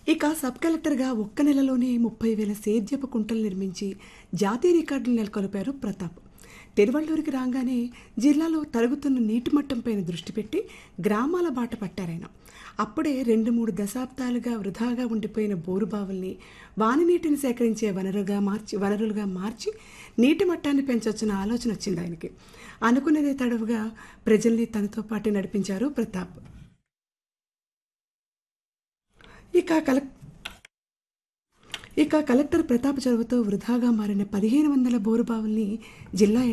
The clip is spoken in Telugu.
ఇక సబ్ కలెక్టర్గా ఒక్క నెలలోనే ముప్పై వేల సేద్యపు కుంటలు నిర్మించి జాతీయ రికార్డులు నెలకొల్పారు ప్రతాప్ తిరువళ్ళూరికి రాగానే జిల్లాలో తరుగుతున్న నీటి మట్టంపైన దృష్టి పెట్టి గ్రామాల బాట పట్టారాయన అప్పుడే రెండు మూడు దశాబ్దాలుగా వృధాగా ఉండిపోయిన బోరుబావుల్ని వాన నీటిని సేకరించే వనరుగా మార్చి వనరులుగా మార్చి నీటి మట్టాన్ని పెంచొచ్చిన ఆలోచన వచ్చింది ఆయనకి అనుకున్నదే తడవుగా ప్రజల్ని తనతో పాటు నడిపించారు ప్రతాప్ ఇక కలెక్ ఇక కలెక్టర్ ప్రతాప్ చొరవతో వృధాగా మారిన పదిహేను వందల బోరుబావుల్ని జిల్లా